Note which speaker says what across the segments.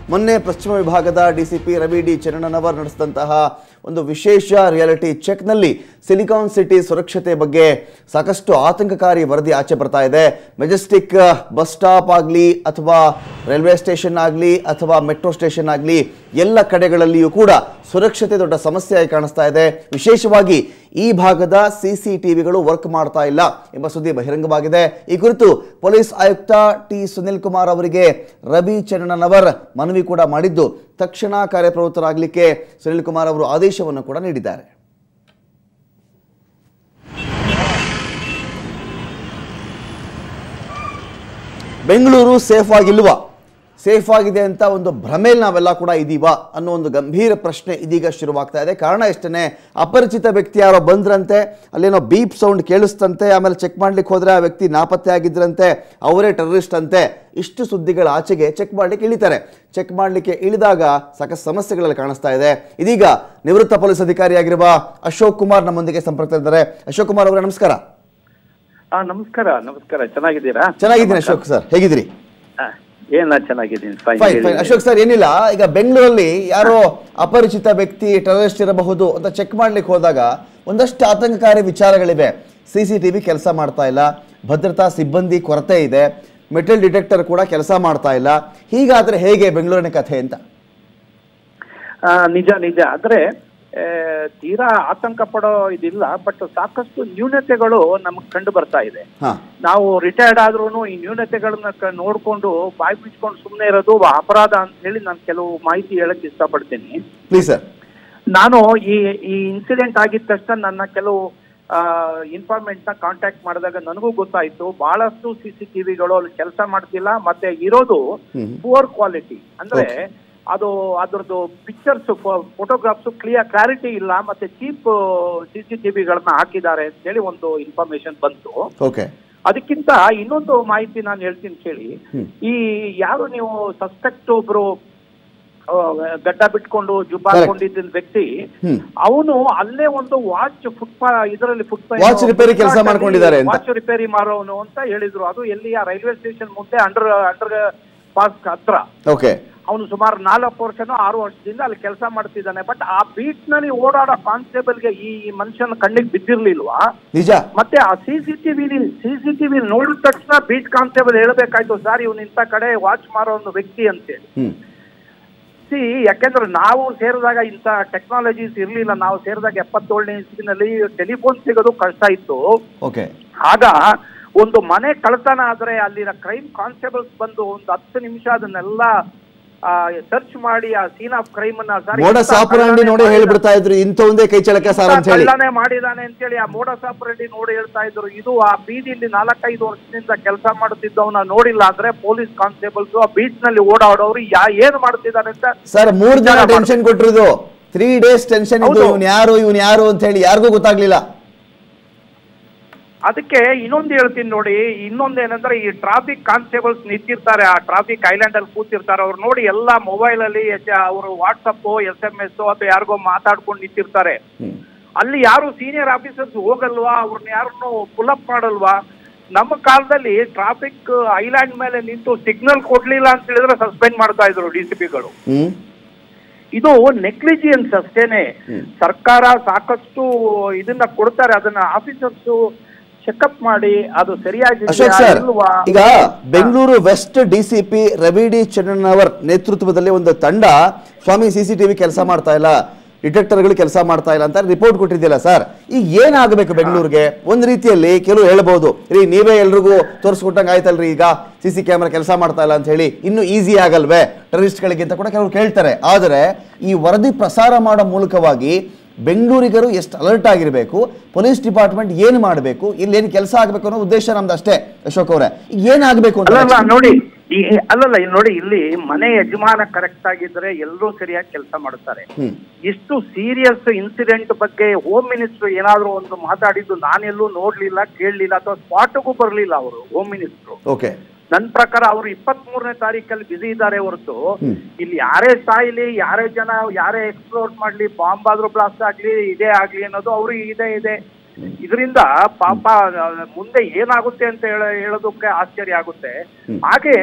Speaker 1: ಮೊನ್ನೆ ಪಶ್ಚಿಮ ವಿಭಾಗದ ಡಿಸಿಪಿ ರವಿ ಡಿ ಚರಣನವರ್ ನಡೆಸಿದಂತಹ ಒಂದು ವಿಶೇಷ ರಿಯಾಲಿಟಿ ಚೆಕ್ನಲ್ಲಿ ಸಿಲಿಕಾನ್ ಸಿಟಿ ಸುರಕ್ಷತೆ ಬಗ್ಗೆ ಸಾಕಷ್ಟು ಆತಂಕಕಾರಿ ವರದಿ ಆಚೆ ಬರ್ತಾ ಇದೆ ಮೆಜೆಸ್ಟಿಕ್ ಬಸ್ ಸ್ಟಾಪ್ ಆಗಲಿ ಅಥವಾ ರೈಲ್ವೆ ಸ್ಟೇಷನ್ ಆಗಲಿ ಅಥವಾ ಮೆಟ್ರೋ ಸ್ಟೇಷನ್ ಆಗಲಿ ಎಲ್ಲ ಕಡೆಗಳಲ್ಲಿಯೂ ಕೂಡ ಸುರಕ್ಷತೆ ದೊಡ್ಡ ಸಮಸ್ಯೆಯಾಗಿ ಕಾಣಿಸ್ತಾ ಇದೆ ವಿಶೇಷವಾಗಿ ಈ ಭಾಗದ ಸಿ ಸಿ ಟಿವಿಗಳು ವರ್ಕ್ ಮಾಡ್ತಾ ಇಲ್ಲ ಎಂಬ ಸುದ್ದಿ ಬಹಿರಂಗವಾಗಿದೆ ಈ ಕುರಿತು ಪೊಲೀಸ್ ಆಯುಕ್ತ ಟಿ ಸುನಿಲ್ ಕುಮಾರ್ ಅವರಿಗೆ ರವಿ ಚರಣನವರ್ ಮನವಿ ಕೂಡ ಮಾಡಿದ್ದು ತಕ್ಷಣ ಕಾರ್ಯಪ್ರವೃತ್ತರಾಗಲಿಕ್ಕೆ ಸುನಿಲ್ ಕುಮಾರ್ ಅವರು ಆದೇಶವನ್ನು ಕೂಡ ನೀಡಿದ್ದಾರೆ ಬೆಂಗಳೂರು ಸೇಫ್ ಆಗಿಲ್ವಾ ಸೇಫ್ ಆಗಿದೆ ಅಂತ ಒಂದು ಭ್ರಮೇಲಿ ನಾವೆಲ್ಲ ಕೂಡ ಇದೀವಾ ಅನ್ನೋ ಒಂದು ಗಂಭೀರ ಪ್ರಶ್ನೆ ಇದೀಗ ಶುರುವಾಗ್ತಾ ಇದೆ ಕಾರಣ ಎಷ್ಟೇ ಅಪರಿಚಿತ ವ್ಯಕ್ತಿ ಯಾರೋ ಬಂದ್ರಂತೆ ಅಲ್ಲೇನೋ ಬೀಪ್ ಸೌಂಡ್ ಕೇಳಿಸ್ತಂತೆ ಆಮೇಲೆ ಚೆಕ್ ಮಾಡ್ಲಿಕ್ಕೆ ಹೋದ್ರೆ ಆ ವ್ಯಕ್ತಿ ನಾಪತ್ತೆ ಆಗಿದ್ರಂತೆ ಅವರೇ ಟೆರರಿಸ್ಟ್ ಅಂತೆ ಇಷ್ಟು ಸುದ್ದಿಗಳ ಆಚೆಗೆ ಚೆಕ್ ಮಾಡ್ಲಿಕ್ಕೆ ಇಳಿತಾರೆ ಚೆಕ್ ಮಾಡ್ಲಿಕ್ಕೆ ಇಳಿದಾಗ ಸಾಕಷ್ಟು ಸಮಸ್ಯೆಗಳಲ್ಲಿ ಕಾಣಿಸ್ತಾ ಇದೆ ಇದೀಗ ನಿವೃತ್ತ ಪೊಲೀಸ್ ಅಧಿಕಾರಿಯಾಗಿರುವ ಅಶೋಕ್ ಕುಮಾರ್ ನಮ್ಮೊಂದಿಗೆ ಸಂಪರ್ಕದಲ್ಲಿದ್ದಾರೆ ಅಶೋಕ್ ಕುಮಾರ್ ಅವರೇ ನಮಸ್ಕಾರ
Speaker 2: ಆ ನಮಸ್ಕಾರ ನಮಸ್ಕಾರ ಚೆನ್ನಾಗಿದ್ದೀರಾ
Speaker 1: ಚೆನ್ನಾಗಿದ್ದೀನಿ ಅಶೋಕ್ ಸರ್ ಹೇಗಿದ್ದೀರಿ
Speaker 2: ಆ, ಏನ್ ನಾ ಚೆನ್ನಾಗಿದ್ದೀನಿ fine
Speaker 1: fine fine Ashok sir ಏನಿಲ್ಲ ಈಗ ಬೆಂಗಳೂರಲ್ಲಿ ಯಾರೋ ಅಪರಿಚಿತ ವ್ಯಕ್ತಿ ಟೆರರಿಸ್ಟ್ ಇರಬಹುದು ಅಂತ ಚೆಕ್ ಮಾಡ್ಲಿಕ್ಕೆ ಹೋದಾಗ ಒಂದಷ್ಟು ಆತಂಕಕಾರಿ ವಿಚಾರಗಳಿವೆ ಸಿ ಸಿ ಟಿ ವಿ ಕೆಲಸ ಮಾಡ್ತಾ ಇಲ್ಲ ಭದ್ರತಾ ಸಿಬ್ಬಂದಿ ಕೊರತೆ ಇದೆ ಮೆಟಲ್ ಡಿಟೆಕ್ಟರ್ ಕೂಡ ಕೆಲಸ ಮಾಡ್ತಾ ಇಲ್ಲ ಹೀಗಾದ್ರೆ ಹೇಗೆ ಬೆಂಗಳೂರಿನ ಕಥೆ ಅಂತ
Speaker 2: ನಿಜ ನಿಜ ಆದ್ರೆ ಆ, ತೀರಾ ಆತಂಕ ಪಡೋ ಇದಿಲ್ಲ ಬಟ್ ಸಾಕಷ್ಟು ನ್ಯೂನತೆಗಳು ನಮಗ್ ಕಂಡು ಬರ್ತಾ ಇದೆ
Speaker 1: ಹಾ
Speaker 2: ನಾವು ರಿಟೈರ್ಡ್ ಆದ್ರೂ ಈ ನ್ಯೂನತೆಗಳನ್ನ ಕ- ನೋಡ್ಕೊಂಡು ಬಾಯಿ ಬಿಚ್ಕೊಂಡು ಸುಮ್ಮನೆ ಇರೋದು ಅಪರಾಧ ಅಂತ ಹೇಳಿ ನಾನು ಕೆಲವು ಮಾಹಿತಿ ಹೇಳಕ್ ಇಷ್ಟಪಡ್ತೀನಿ
Speaker 1: ಪ್ಲೀಸ್ ಸರ್
Speaker 2: ನಾನು ಈ ಈ ಇನ್ಸಿಡೆಂಟ್ ಆಗಿದ ತಕ್ಷಣ ನನ್ನ ಕೆಲವು ಇನ್ಫಾರ್ಮೆಂಟ್ ನ ಕಾಂಟ್ಯಾಕ್ಟ್ ಮಾಡಿದಾಗ ನನಗೂ ಗೊತ್ತಾಯ್ತು ಬಹಳಷ್ಟು ಸಿ ಸಿ ಟಿವಿಗಳು ಅಲ್ಲಿ ಕೆಲಸ ಮಾಡ್ತಿಲ್ಲ ಮತ್ತೆ ಇರೋದು
Speaker 1: ಹ್ಮ್.
Speaker 2: ಪುವರ್ ಕ್ವಾಲಿಟಿ ಅಂದ್ರೆ ಅದು ಅದ್ರದ್ದು ಪಿಕ್ಚರ್ಸ್ ಫೋಟೋಗ್ರಾಫ್ಸ್ ಕ್ಲಿಯರ್ ಕ್ಲಾರಿಟಿ ಇಲ್ಲ ಮತ್ತೆ ಚೀಪ್ ಸಿ ಸಿ ಟಿವಿಗಳನ್ನ ಹಾಕಿದ್ದಾರೆ ಅಂತ ಹೇಳಿ ಒಂದು ಇನ್ಫಾರ್ಮೇಶನ್ ಬಂತು
Speaker 1: ಓಕೆ
Speaker 2: ಅದಕ್ಕಿಂತ ಇನ್ನೊಂದು ಮಾಹಿತಿ ನಾನು ಹೇಳ್ತೀನಿ ಕೇಳಿ
Speaker 1: ಹ್ಮ್.
Speaker 2: ಈ ಯಾರು ನೀವು ಸಸ್ಪೆಕ್ಟ್ ಒಬ್ರು ಆ, ಗಡ್ಡ ಬಿಟ್ಕೊಂಡು ಜುಬ್ಬ
Speaker 1: Correct.
Speaker 2: ಹಾಕೊಂಡಿದ್ದ ವ್ಯಕ್ತಿ
Speaker 1: ಹ್ಮ್
Speaker 2: ಅವನು ಅಲ್ಲೇ ಒಂದು ವಾಚ್ ಫುಟ್ಪಾ ಇದರಲ್ಲಿ ಫುಟ್ಪಾ
Speaker 1: Watch ರಿಪೇರಿ ಕೆಲ್ಸ ಮಾಡ್ಕೊಂಡಿದ್ದಾರೆ ಅಂತ.
Speaker 2: ವಾಚ್ ರಿಪೇರಿ ಮಾರೋನು ಅಂತ ಹೇಳಿದ್ರು ಅದು ಎಲ್ಲಿಯ ರೈಲ್ವೆ ಸ್ಟೇಷನ್ ಮುಂದೆ ಅಂಡರ್ ಅಂಡರ್ ಪಾಸ್ ಹತ್ರ
Speaker 1: ಓಕೆ
Speaker 2: ಅವನು ಸುಮಾರು ನಾಲ್ಕು ವರ್ಷನೋ ಆರು ವರ್ಷದಿಂದ ಅಲ್ಲಿ ಕೆಲಸ ಮಾಡ್ತಿದ್ದಾನೆ ಬಟ್ ಆ ಬೀಟ್ ನಲ್ಲಿ ಓಡಾಡೋ ಕಾನ್ಸ್ಟೇಬಲ್ಗೆ ಈ ಮನುಷ್ಯನ ಕಣ್ಣಿಗೆ ಬಿದ್ದಿರ್ಲಿಲ್ವಾ
Speaker 1: ನಿಜ
Speaker 2: ಮತ್ತೆ ಆ C C TV C C TV ನೋಡಿದ ತಕ್ಷಣ ಬೀಟ್ ಕಾನ್ಸ್ಟೇಬಲ್ ಹೇಳ್ಬೇಕಾಯ್ತು ಸರ್ ಇವನು ಇಂಥ ಕಡೆ ವಾಚ್ ಮಾರೋ ಒಂದು ವ್ಯಕ್ತಿ ಅಂತೇಳಿ
Speaker 1: ಹ್ಮ್
Speaker 2: ಸಿ ಯಾಕೆಂದ್ರೆ ನಾವು ಸೇರಿದಾಗ ಇಂಥ ಟೆಕ್ನಾಲಜೀಸ್ ಇರಲಿಲ್ಲ ನಾವು ಸೇರಿದಾಗ ಎಪ್ಪತ್ತೇಳನೇ ಇಸ್ವಿನಲ್ಲಿ ಟೆಲಿಫೋನ್ ಸಿಗೋದು ಕಷ್ಟ ಇತ್ತು
Speaker 1: ಓಕೆ
Speaker 2: ಆಗ ಒಂದು ಮನೆ ಕಳ್ತನ ಆದ್ರೆ ಅಲ್ಲಿನ ಕ್ರೈಮ್ ಕಾನ್ಸ್ಟೇಬಲ್ಸ್ ಬಂದು ಒಂದು ಹತ್ತು ನಿಮಿಷ ಅದನ್ನೆಲ್ಲ ಸರ್ಚ್ ಮಾಡಿ ಆ ಸೀನ್ ಆಫ್ ಕ್ರೈಮ್ ಅನ್ನ ಸರ್
Speaker 1: ಮೋಡ
Speaker 2: ಇಂಥ
Speaker 1: ಸಾಪುರಾಂಡಿ
Speaker 2: ಕಳ್ಳನೇ
Speaker 1: ನೋಡಿ ಹೇಳ್ಬಿಡ್ತಾ ಇದ್ರು ಇಂಥ ಒಂದೇ ಕೈ ಚಳಕ ಸಾರ್ ಅಂತ ಹೇಳಿ
Speaker 2: ಕಳ್ಳನೆ ಮಾಡಿದಾನೆ ಅಂತೇಳಿ ಆ ಮೋಡ ಸಾಪರೆಡ್ಡಿ ನೋಡಿ ಹೇಳ್ತಾ ಇದ್ರು ಇದು ಆ ಬೀದಿಲಿ ನಾಲ್ಕೈದು ವರ್ಷದಿಂದ ಕೆಲಸ ಮಾಡುತ್ತಿದ್ದವನ್ನ ನೋಡಿಲ್ಲ ಅಂದ್ರೆ ಪೊಲೀಸ್ ಕಾನ್ಸ್ಟೇಬಲ್ಸ್ ಆ ಬೀಚ್ ನಲ್ಲಿ ಓಡಾಡೋರು ಯಾ ಏನ್ ಮಾಡ್ತಿದ್ದಾರೆ ಅಂತ
Speaker 1: ಸರ್ ಮೂರ್ ಜನ
Speaker 2: ವಿಚಾರ
Speaker 1: ಟೆನ್ಷನ್ ಕೊಟ್ಟಿರೋದು ತ್ರೀ ಡೇಸ್ ಟೆನ್ಷನ್ ಇದ್ದು
Speaker 2: ಹೌದು.
Speaker 1: ಇವ್ನು ಯಾರು ಇವ್ನು ಯಾರು ಅಂತ ಹೇಳಿ ಯಾರಿಗೂ ಗೊತ್ತಾಗ್ಲಿಲ್ಲ
Speaker 2: ಅದಕ್ಕೆ ಇನ್ನೊಂದು ಹೇಳ್ತೀನಿ ನೋಡಿ ಇನ್ನೊಂದೇನಂದ್ರೆ ಈ ಟ್ರಾಫಿಕ್ ಕಾನ್ಸ್ಟೇಬಲ್ಸ್ ನಿಂತಿರ್ತಾರೆ ಆ ಟ್ರಾಫಿಕ್ ಐಲ್ಯಾಂಡ್ ಅಲ್ಲಿ ಕೂತಿರ್ತಾರೆ ಅವ್ರು ನೋಡಿ ಎಲ್ಲ ಮೊಬೈಲ್ ಅಲ್ಲಿ ಅವರು ವಾಟ್ಸಪ್ ಎಸ್ ಎಂ ಎಸ್ ಅಥವಾ ಯಾರಿಗೋ ಮಾತಾಡ್ಕೊಂಡು ನಿಂತಿರ್ತಾರೆ
Speaker 1: ಹ್ಮ್.
Speaker 2: ಅಲ್ಲಿ ಯಾರು ಸೀನಿಯರ್ ಆಫೀಸರ್ಸ್ ಹೋಗಲ್ವಾ ಅವ್ರನ್ನ ಯಾರನ್ನು ಅಪ್ ಮಾಡಲ್ವಾ ನಮ್ಮ ಕಾಲದಲ್ಲಿ ಟ್ರಾಫಿಕ್ ಐಲ್ಯಾಂಡ್ ಮೇಲೆ ನಿಂತು ಸಿಗ್ನಲ್ ಕೊಡ್ಲಿಲ್ಲ ಅಂತ ಹೇಳಿದ್ರೆ ಸಸ್ಪೆಂಡ್ ಮಾಡ್ತಾ ಇದ್ರು ಡಿ ಸಿ ಪಿಗಳು
Speaker 1: ಹ್ಮ್
Speaker 2: ಇದು ನೆಗ್ಲಿಜಿಯನ್ಸ್ ಅಷ್ಟೇನೆ
Speaker 1: ಹ್ಮ್.
Speaker 2: ಸರ್ಕಾರ ಸಾಕಷ್ಟು ಇದನ್ನ ಕೊಡ್ತಾರೆ ಅದನ್ನ ಆಫೀಸರ್ಸ್ ಚೆಕಪ್ ಮಾಡಿ ಅದು ಸರಿಯಾಗಿ
Speaker 1: ಅಶೋಕ್ ಸರ್ ಈಗ Bengaluru west DCP Ravi D Channannavar ನೇತೃತ್ವದಲ್ಲಿ ಒಂದು ತಂಡ ಸ್ವಾಮಿ ಸಿಸಿಟಿವಿ ಕೆಲಸ ಮಾಡ್ತಾ ಇಲ್ಲ ಡಿಟೆಕ್ಟರ್ಗಳು ಕೆಲಸ ಮಾಡ್ತಾ ಇಲ್ಲ ಅಂತ ರಿಪೋರ್ಟ್ ಕೊಟ್ಟಿದ್ದಿಲ್ಲ ಸರ್ ಈಗ ಏನಾಗಬೇಕು ಬೆಂಗಳೂರಿಗೆ ಒಂದು ರೀತಿಯಲ್ಲಿ ಕೆಲವು ಹೇಳ್ಬೋದು ರೀ ನೀವೇ ಎಲ್ರಿಗೂ ತೋರಿಸ್ಕೊಟ್ಟಂಗೆ ಆಯ್ತಲ್ರಿ ಈಗ ಸಿ ಸಿ ಕ್ಯಾಮ್ರಾ ಕೆಲಸ ಮಾಡ್ತಾ ಇಲ್ಲ ಅಂತ ಹೇಳಿ ಇನ್ನೂ ಈಸಿ ಆಗಲ್ವೇ ಟೆರರಿಸ್ಟ್ಗಳಿಗೆ ಅಂತ ಕೂಡ ಕೆಲವರು ಕೇಳ್ತಾರೆ ಆದರೆ ಈ ವರದಿ ಪ್ರಸಾರ ಮಾಡೋ ಮೂಲಕವಾಗಿ ಬೆಂಗಳೂರಿಗರು ಎಷ್ಟು ಅಲರ್ಟ್ ಆಗಿರಬೇಕು ಪೊಲೀಸ್ ಡಿಪಾರ್ಟ್ಮೆಂಟ್ ಏನು ಮಾಡಬೇಕು ಇಲ್ಲಿ ಏನು ಕೆಲಸ ಆಗಬೇಕು ಅನ್ನೋ ಉದ್ದೇಶ ನಮ್ದು ಅಷ್ಟೇ ಅಶೋಕ್ ಅವರೇ ಈಗ ಏನಾಗಬೇಕು ಅಂತ
Speaker 2: ಅಲ್ಲಲ್ಲ ನೋಡಿ ಈ ಅಲ್ಲಲ್ಲ ಇಲ್ಲಿ ನೋಡಿ ಇಲ್ಲಿ ಮನೆ ಯಜಮಾನ ಕರೆಕ್ಟ್ ಆಗಿದ್ರೆ ಎಲ್ಲರೂ ಸರಿಯಾಗಿ ಕೆಲಸ ಮಾಡುತ್ತಾರೆ
Speaker 1: ಹ್ಮ್
Speaker 2: ಇಷ್ಟು ಸೀರಿಯಸ್ ಇನ್ಸಿಡೆಂಟ್ ಬಗ್ಗೆ ಹೋಮ್ ಮಿನಿಸ್ಟರ್ ಏನಾದ್ರು ಒಂದು ಮಾತಾಡಿದ್ದು ನಾನೆಲ್ಲೂ ನೋಡ್ಲಿಲ್ಲ ಕೇಳಲಿಲ್ಲ ಅಥವಾ ಸ್ಪಾಟ್ಗೂ ಬರ್ಲಿಲ್ಲ ಅವರು ಹೋಮ್ ಮಿನಿಸ್ಟ್ರು
Speaker 1: ಓಕೆ
Speaker 2: ನನ್ನ ಪ್ರಕಾರ ಅವರು ಇಪ್ಪತ್ತ್ ಮೂರನೇ ತಾರೀಕಲ್ಲಿ ಬಿಸಿ ಇದ್ದಾರೆ ಹೊರತು
Speaker 1: ಹ್ಮ್.
Speaker 2: ಇಲ್ಲಿ ಯಾರೇ ಸಾಯ್ಲಿ ಯಾರೇ ಜನ ಯಾರೇ ಎಕ್ಸ್ಪ್ಲೋರ್ ಮಾಡ್ಲಿ ಬಾಂಬ್ ಆದ್ರೂ ಬ್ಲಾಸ್ಟ್ ಆಗ್ಲಿ ಇದೇ ಆಗ್ಲಿ ಅನ್ನೋದು ಅವ್ರಿಗೆ ಇದೆ ಇದೆ ಇದರಿಂದ ಪಾಪ ಆ, ಮುಂದೆ ಏನಾಗುತ್ತೆ ಅಂತ ಹೇಳ ಹೇಳೋದಕ್ಕೆ ಆಶ್ಚರ್ಯ ಆಗುತ್ತೆ
Speaker 1: ಹ್ಮ್.
Speaker 2: ಹಾಗೆ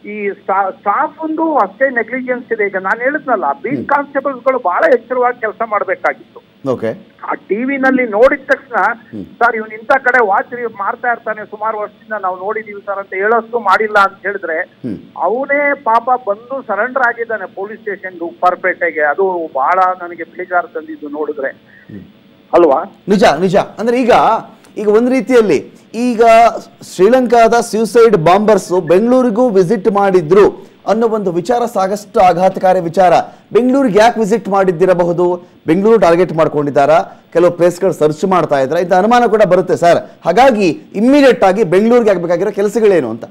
Speaker 2: ಈ ಸ್ಟಾಫ್ ಒಂದು ಅಷ್ಟೇ ನೆಗ್ಲಿಜೆನ್ಸ್ ಇದೆ ಈಗ ನಾನು ಹೇಳಿದ್ನಲ್ಲ ಬೀಟ್ ಕಾನ್ಸ್ಟೇಬಲ್ಸ್ಗಳು ಬಹಳ ಎಚ್ಚರವಾಗಿ ಕೆಲಸ ಮಾಡಬೇಕಾಗಿತ್ತು
Speaker 1: ಓಕೆ
Speaker 2: ಆ ಟಿವಿನಲ್ಲಿ ನೋಡಿದ ತಕ್ಷಣ ಸರ್ ಇವನ್ ಇಂಥ ಕಡೆ ವಾಚ್ ಮಾಡ್ತಾ ಇರ್ತಾನೆ ಸುಮಾರು ವರ್ಷದಿಂದ ನಾವು ನೋಡಿದೀವಿ ಸರ್ ಅಂತ ಹೇಳೋಷ್ಟು ಮಾಡಿಲ್ಲ ಅಂತ ಹೇಳಿದ್ರೆ
Speaker 1: ಹ್ಮ್.
Speaker 2: ಅವನೇ ಪಾಪ ಬಂದು ಸರೆಂಡರ್ ಆಗಿದ್ದಾನೆ ಪೊಲೀಸ್ ಸ್ಟೇಷನ್ ಉಪ್ಪರ್ಪೇಟೆಗೆ ಅದು ಬಹಳ ನನಗೆ ಬೇಜಾರು ತಂದಿದ್ದು ನೋಡಿದ್ರೆ ಅಲ್ವಾ
Speaker 1: ನಿಜ ನಿಜ ಅಂದ್ರೆ ಈಗ ಈಗ ಒಂದು ರೀತಿಯಲ್ಲಿ ಈಗ ಶ್ರೀಲಂಕಾದ ಸ್ಯೂಸೈಡ್ ಬಾಂಬರ್ಸ್ ಬೆಂಗಳೂರಿಗೂ ವಿಸಿಟ್ ಮಾಡಿದ್ರು ಅನ್ನೋ ಒಂದು ವಿಚಾರ ಸಾಕಷ್ಟು ಆಘಾತಕಾರಿ ವಿಚಾರ ಬೆಂಗಳೂರಿಗೆ ಯಾಕೆ ವಿಸಿಟ್ ಮಾಡಿದ್ದಿರಬಹುದು ಬೆಂಗಳೂರು ಟಾರ್ಗೆಟ್ ಮಾಡ್ಕೊಂಡಿದ್ದಾರಾ ಕೆಲವು ಪ್ಲೇಸ್ಗಳು ಸರ್ಚ್ ಮಾಡ್ತಾ ಇದ್ದಾರೆ ಇಂಥ ಅನುಮಾನ ಕೂಡ ಬರುತ್ತೆ ಸರ್ ಹಾಗಾಗಿ ಇಮ್ಮಿಡಿಯೇಟ್ ಆಗಿ ಬೆಂಗಳೂರಿಗೆ ಆಗಬೇಕಾಗಿರೋ ಕೆಲಸಗಳೇನು ಅಂತ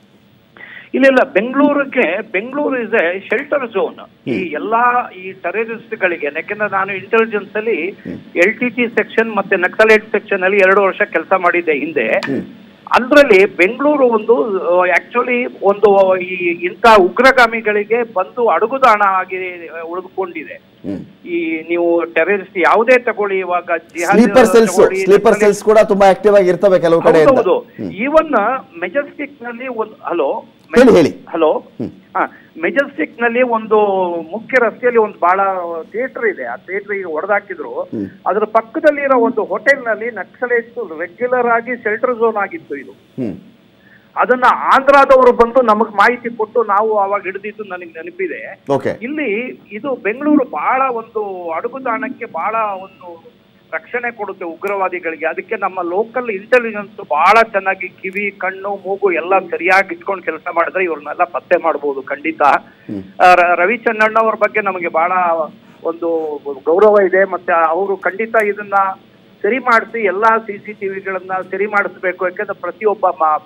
Speaker 2: ಇಲ್ಲ ಇಲ್ಲ ಬೆಂಗಳೂರಿಗೆ Bengaluru is a shelter zone ಈ ಎಲ್ಲಾ ಈ ಟೆರರಿಸ್ಟ್ ಗಳಿಗೆ ಯಾಕೆಂದ್ರೆ ನಾನು ಇಂಟೆಲಿಜೆನ್ಸ್ ಅಲ್ಲಿ ಎಲ್ ಟಿ ಟಿ ಸೆಕ್ಷನ್ ಮತ್ತೆ ನಕ್ಸಲೈಟ್ ಸೆಕ್ಷನ್ ಅಲ್ಲಿ ಎರಡು ವರ್ಷ ಕೆಲಸ ಮಾಡಿದ್ದೆ ಹಿಂದೆ ಅದ್ರಲ್ಲಿ ಬೆಂಗಳೂರು ಒಂದು ಆಕ್ಚುಲಿ ಒಂದು ಈ ಇಂಥ ಉಗ್ರಗಾಮಿಗಳಿಗೆ ಬಂದು ಅಡುಗುದಾಣ ಆಗಿ ಉಳಿದುಕೊಂಡಿದೆ
Speaker 1: ಹ್ಮ್
Speaker 2: ಈ ನೀವು ಟೆರರಿಸ್ಟ್ ಯಾವುದೇ ತಗೊಳ್ಳಿ ಇವಾಗ ಜಿಹಾದ್
Speaker 1: ಸ್ಲೀಪರ್ ಸೆಲ್ಸ್
Speaker 2: ತಗೊಳ್ಳಿ,
Speaker 1: ಸ್ಲೀಪರ್
Speaker 2: ನಕ್ಸಲೈಟ್
Speaker 1: ಸೆಲ್ಸ್ ಕೂಡ ತುಂಬಾ ಆಕ್ಟಿವ್ ಆಗಿ ಇರ್ತವೆ ಕೆಲವು ಕಡೆ ಅಂತ
Speaker 2: ಹೌದು ಈವನ್ ಮೆಜೆಸ್ಟಿಕ್ ನಲ್ಲಿ ಒಂದು ಹಲೋ
Speaker 1: ಹೇಳಿ, ಹೇಳಿ.
Speaker 2: ಹಲೋ
Speaker 1: ಹ್ಮ್.
Speaker 2: ಮೆಜೆಸ್ಟಿಕ್ ನಲ್ಲಿ ಒಂದು ಮುಖ್ಯ ರಸ್ತೆಯಲ್ಲಿ ಒಂದು ಬಹಳ ಥಿಯೇಟರ್ ಇದೆ ಆ ಥಿಯೇಟರ್ ಈಗ ಹೊಡೆದಾಕಿದ್ರು
Speaker 1: ಹ್ಮ್.
Speaker 2: ಅದ್ರ ಪಕ್ಕದಲ್ಲಿರೋ ಒಂದು ಹೋಟೆಲ್ ನಲ್ಲಿ ನಕ್ಸಲೈಟ್ಸ್ ರೆಗ್ಯುಲರ್ ಆಗಿ ಶೆಲ್ಟರ್ ಝೋನ್ ಆಗಿತ್ತು ಇದು
Speaker 1: ಹ್ಮ್
Speaker 2: ಅದನ್ನ ಆಂಧ್ರದವರು ಬಂದು ನಮಗ್ ಮಾಹಿತಿ ಕೊಟ್ಟು ನಾವು ಅವಾಗ ಹಿಡಿದಿದ್ದು ನನಗೆ ನೆನಪಿದೆ
Speaker 1: ಓಕೆ
Speaker 2: ಇಲ್ಲಿ ಇದು ಬೆಂಗಳೂರು ಬಹಳ ಒಂದು ಅಡುಗುದಾಣಕ್ಕೆ ಬಹಳ ಒಂದು ರಕ್ಷಣೆ ಕೊಡುತ್ತೆ ಉಗ್ರವಾದಿಗಳಿಗೆ ಅದಕ್ಕೆ ನಮ್ಮ ಲೋಕಲ್ ಇಂಟೆಲಿಜೆನ್ಸ್ ಬಹಳ ಚೆನ್ನಾಗಿ ಕಿವಿ ಕಣ್ಣು ಮೂಗು ಎಲ್ಲ ಸರಿಯಾಗಿ ಇಟ್ಕೊಂಡು ಕೆಲಸ ಮಾಡಿದ್ರೆ ಇವ್ರನ್ನೆಲ್ಲ ಪತ್ತೆ ಮಾಡಬಹುದು ಖಂಡಿತ ಆ, ರ- ರವಿ ಚೆನ್ನಣ್ಣವ್ರ ಬಗ್ಗೆ ನಮಗೆ ಬಹಳ ಒಂದು ಗೌರವ ಇದೆ ಮತ್ತೆ ಅವರು ಖಂಡಿತ ಇದನ್ನ ಸರಿ ಮಾಡಿಸಿ ಎಲ್ಲಾ ಸಿ ಸಿ ಟಿವಿಗಳನ್ನ ಸರಿ ಮಾಡಿಸ್ಬೇಕು ಯಾಕಂದ್ರೆ ಪ್ರತಿಯೊಬ್ಬ ಮ-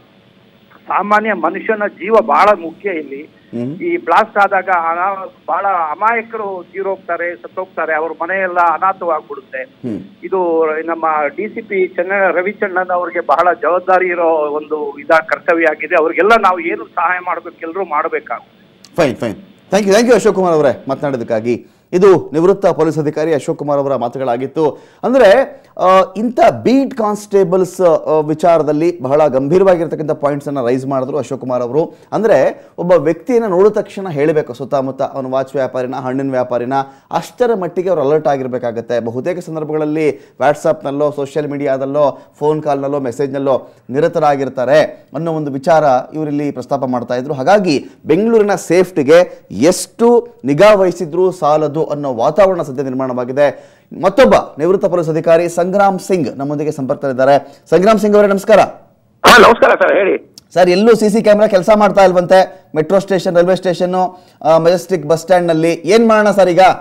Speaker 2: ಸಾಮಾನ್ಯ ಮನುಷ್ಯನ ಜೀವ ಬಹಳ ಮುಖ್ಯ ಇಲ್ಲಿ
Speaker 1: ಹ್ಮ್
Speaker 2: ಈ ಬ್ಲಾಸ್ಟ್ ಆದಾಗ ಅನಾ ಬಹಳ ಅಮಾಯಕರು ತೀರೋಗ್ತಾರೆ ಸತ್ತೋಗ್ತಾರೆ ಅವ್ರ ಮನೆಯೆಲ್ಲ ಅನಾಥವಾಗ್ಬಿಡುತ್ತೆ
Speaker 1: ಹ್ಮ್
Speaker 2: ಇದು ನಮ್ಮ ಡಿ ಸಿ ಪಿ ಚೆನ್ನ ರವಿಚಂದ್ರನ್ ಅವ್ರಿಗೆ ಬಹಳ ಜವಾಬ್ದಾರಿ ಇರೋ ಒಂದು ಇದ ಕರ್ತವ್ಯ ಆಗಿದೆ ಅವ್ರಿಗೆಲ್ಲ ನಾವು ಏನು ಸಹಾಯ ಮಾಡ್ಬೇಕು ಎಲ್ಲರೂ ಮಾಡ್ಬೇಕಾಗುತ್ತೆ
Speaker 1: fine fine thank you thank you Ashok Kumar ಅವರೇ ಮಾತನಾಡೋದಕ್ಕಾಗಿ ಇದು ನಿವೃತ್ತ ಪೊಲೀಸ್ ಅಧಿಕಾರಿ ಅಶೋಕ್ ಕುಮಾರ್ ಅವರ ಮಾತುಗಳಾಗಿತ್ತು ಅಂದರೆ ಆ, ಇಂಥ ಬೀಟ್ ಕಾನ್ಸ್ಟೇಬಲ್ಸ್ ಆ, ವಿಚಾರದಲ್ಲಿ ಬಹಳ ಗಂಭೀರವಾಗಿರ್ತಕ್ಕಂಥ ಪಾಯಿಂಟ್ಸನ್ನು ರೈಸ್ ಮಾಡಿದ್ರು ಅಶೋಕ್ ಕುಮಾರ್ ಅವರು ಅಂದರೆ ಒಬ್ಬ ವ್ಯಕ್ತಿಯನ್ನು ನೋಡಿದ ತಕ್ಷಣ ಹೇಳಬೇಕು ಸುತ್ತಮುತ್ತ ಅವನು ವಾಚ್ ವ್ಯಾಪಾರಿನ ಹಣ್ಣಿನ ವ್ಯಾಪಾರಿನ ಅಷ್ಟರ ಮಟ್ಟಿಗೆ ಅವರು ಅಲರ್ಟ್ ಆಗಿರಬೇಕಾಗತ್ತೆ ಬಹುತೇಕ ಸಂದರ್ಭಗಳಲ್ಲಿ ವಾಟ್ಸಪ್ನಲ್ಲೋ ಸೋಷಿಯಲ್ ಮೀಡಿಯಾದಲ್ಲೋ ಫೋನ್ ಕಾಲ್ನಲ್ಲೋ ಮೆಸೇಜ್ನಲ್ಲೋ ನಿರತರಾಗಿರ್ತಾರೆ ಅನ್ನೋ ಒಂದು ವಿಚಾರ ಇವರಿಲ್ಲಿ ಪ್ರಸ್ತಾಪ ಮಾಡ್ತಾ ಇದ್ರು ಹಾಗಾಗಿ ಬೆಂಗಳೂರಿನ ಸೇಫ್ಟಿಗೆ ಎಷ್ಟು ನಿಗಾ ವಹಿಸಿದ್ರೂ ಸಾಲದು ಅನ್ನೋ ವಾತಾವರಣ ಸದ್ಯ ನಿರ್ಮಾಣವಾಗಿದೆ ಮತ್ತೊಬ್ಬ ನಿವೃತ್ತ ಪೊಲೀಸ್ ಅಧಿಕಾರಿ ಸಂಗ್ರಾಮ್ ಸಿಂಗ್ ನಮ್ಮೊಂದಿಗೆ ಸಂಪರ್ಕದಲ್ಲಿದ್ದಾರೆ ಸಂಗ್ರಾಮ್ ಸಿಂಗ್ ಅವರೇ ನಮಸ್ಕಾರ
Speaker 3: ಹಾ ನಮಸ್ಕಾರ ಸರ್ ಹೇಳಿ
Speaker 1: ಸರ್ ಎಲ್ಲೂ ಸಿ ಸಿ ಕ್ಯಾಮ್ರಾ ಕೆಲಸ ಮಾಡ್ತಾ ಇಲ್ವಂತೆ metro station railway station Majestic bus ಸ್ಟ್ಯಾಂಡ್ನಲ್ಲಿ ಏನು ಮಾಡೋಣ ಸರ್ ಈಗ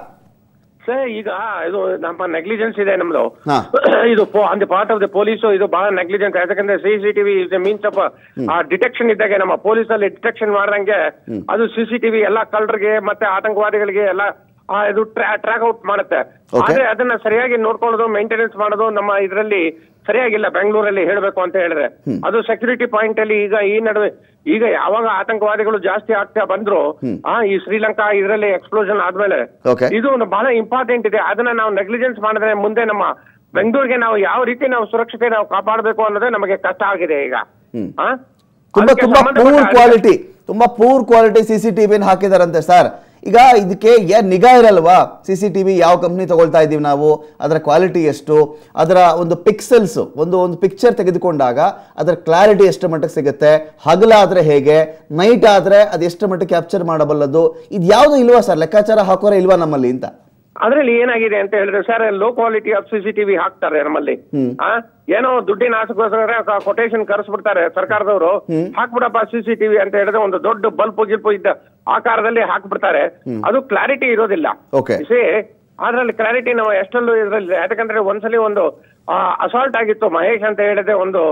Speaker 3: ಸರ್ ಈಗ ಇದು ನಮ್ಮ ನೆಗ್ಲಿಜೆನ್ಸ್ ಇದೆ ನಮ್ದು
Speaker 1: ಹಾ.
Speaker 3: ಇದು on the part of the police ಇದು ಬಹಳ ನೆಗ್ಲಿಜೆನ್ಸ್ ಯಾಕಂದ್ರೆ C C TV is means of detection ಇದ್ದಾಗೆ ನಮ್ಮ ಪೊಲೀಸ್ ಅಲ್ಲಿ ಡಿಟೆಕ್ಷನ್ ಮಾಡ್ದಂಗೆ ಅದು ಸಿ ಸಿ ಟಿವಿ ಎಲ್ಲ ಕಳ್ಳರಿಗೆ ಮತ್ತೆ ಆತಂಕವಾದಿಗಳಿಗೆ ಎಲ್ಲ ಆ, ಇದು ಟ್ರ್ಯಾಕ್ ಔಟ್ ಮಾಡುತ್ತೆ
Speaker 1: Okay.
Speaker 3: ಆದ್ರೆ ಅದನ್ನ ಸರಿಯಾಗಿ ನೋಡ್ಕೊಳ್ಳೋದು ಮೇಂಟೆನೆನ್ಸ್ ಮಾಡೋದು ನಮ್ಮ ಇದರಲ್ಲಿ ಸರಿಯಾಗಿಲ್ಲ ಬೆಂಗಳೂರಲ್ಲಿ ಹೇಳ್ಬೇಕು ಅಂತ ಹೇಳಿದ್ರೆ ಅದು ಸೆಕ್ಯೂರಿಟಿ ಪಾಯಿಂಟ್ ಅಲ್ಲಿ ಈಗ ಈ ನಡುವೆ ಈಗ ಯಾವಾಗ ಆತಂಕವಾದಿಗಳು ಜಾಸ್ತಿ ಆಗ್ತಾ ಬಂದ್ರು ಆ ಈ ಶ್ರೀಲಂಕಾ ಇದರಲ್ಲಿ ಎಕ್ಸ್ಪ್ಲೋಷನ್ ಆದ್ಮೇಲೆ
Speaker 1: Okay.
Speaker 3: ಇದು ಒಂದು ಬಹಳ ಇಂಪಾರ್ಟೆಂಟ್ ಇದೆ ಅದನ್ನ ನಾವು ನೆಗ್ಲಿಜೆನ್ಸ್ ಮಾಡಿದ್ರೆ ಮುಂದೆ ನಮ್ಮ ಬೆಂಗಳೂರಿಗೆ ನಾವು ಯಾವ ರೀತಿ ನಾವು ಸುರಕ್ಷತೆ ನಾವು ಕಾಪಾಡಬೇಕು ಅನ್ನೋದೇ ನಮಗೆ ಕಷ್ಟ ಆಗಿದೆ ಈಗ ಆ?
Speaker 1: ತುಂಬಾ
Speaker 3: ಅದಕ್ಕೆ
Speaker 1: ತುಂಬಾ
Speaker 3: ಸಂಬಂಧಪಟ್ಟ
Speaker 1: ಪೂರ್
Speaker 3: ಅಧಿಕ-
Speaker 1: ಕ್ವಾಲಿಟಿ ತುಂಬಾ ಪೂರ್ ಕ್ವಾಲಿಟಿ ಸಿ ಸಿ ಟಿವಿನ ಹಾಕಿದಾರಂತೆ ಸರ್ ಈಗ ಇದಕ್ಕೆ ಏನ್ ನಿಗಾ ಇರಲ್ವಾ ಸಿ ಸಿ ಟಿವಿ ಯಾವ ಕಂಪ್ನಿ ತಗೊಳ್ತಾ ಇದ್ದೀವಿ ನಾವು ಅದರ ಕ್ವಾಲಿಟಿ ಎಷ್ಟು ಅದರ ಒಂದು ಪಿಕ್ಸೆಲ್ಸ್ ಒಂದು ಒಂದು ಪಿಕ್ಚರ್ ತೆಗೆದುಕೊಂಡಾಗ ಅದರ ಕ್ಲಾರಿಟಿ ಎಷ್ಟು ಮಟ್ಟಕ್ಕೆ ಸಿಗುತ್ತೆ ಹಗಲಾದ್ರೆ ಹೇಗೆ ನೈಟ್ ಆದ್ರೆ ಅದು ಎಷ್ಟು ಮಟ್ಟಿಗೆ ಕ್ಯಾಪ್ಚರ್ ಮಾಡಬಲ್ಲದು ಇದು ಯಾವುದು ಇಲ್ವಾ ಸರ್ ಲೆಕ್ಕಾಚಾರ ಹಾಕೋರೆ ಇಲ್ವಾ ನಮ್ಮಲ್ಲಿ ಅಂತ
Speaker 3: ಅದ್ರಲ್ಲಿ ಏನಾಗಿದೆ ಅಂತ ಹೇಳಿದ್ರೆ sir low quality of CCTV ಹಾಕ್ತಾರೆ ನಮ್ಮಲ್ಲಿ ಆ ಏನೋ ದುಡ್ಡಿನ ಆಸೆಗೋಸ್ಕರ ಕೊಟೇಶನ್ ಕರೆಸ್ಬಿಡ್ತಾರೆ ಸರ್ಕಾರದವರು ಹಾಕ್ಬಿಡಪ್ಪ ಸಿಸಿಟಿವಿ ಅಂತ ಹೇಳಿದ್ರೆ ಒಂದು ದೊಡ್ಡ ಬಲ್ಪ್ ಗಿಲ್ಪು ಇದ್ದ ಆಕಾರದಲ್ಲಿ ಹಾಕ್ಬಿಡ್ತಾರೆ ಅದು ಕ್ಲಾರಿಟಿ ಇರೋದಿಲ್ಲ
Speaker 1: Okay.
Speaker 3: See, ಅದ್ರಲ್ಲಿ ಕ್ಲಾರಿಟಿ ನಾವು ಎಷ್ಟೊಂದು ಇದ್ರಲ್ಲಿ ಯಾಕಂದ್ರೆ ಒಂದ್ಸಲಿ ಒಂದು ಅಸಾಲ್ಟ್ ಆಗಿತ್ತು ಮಹೇಶ್ ಅಂತ ಹೇಳಿದ್ರೆ ಒಂದು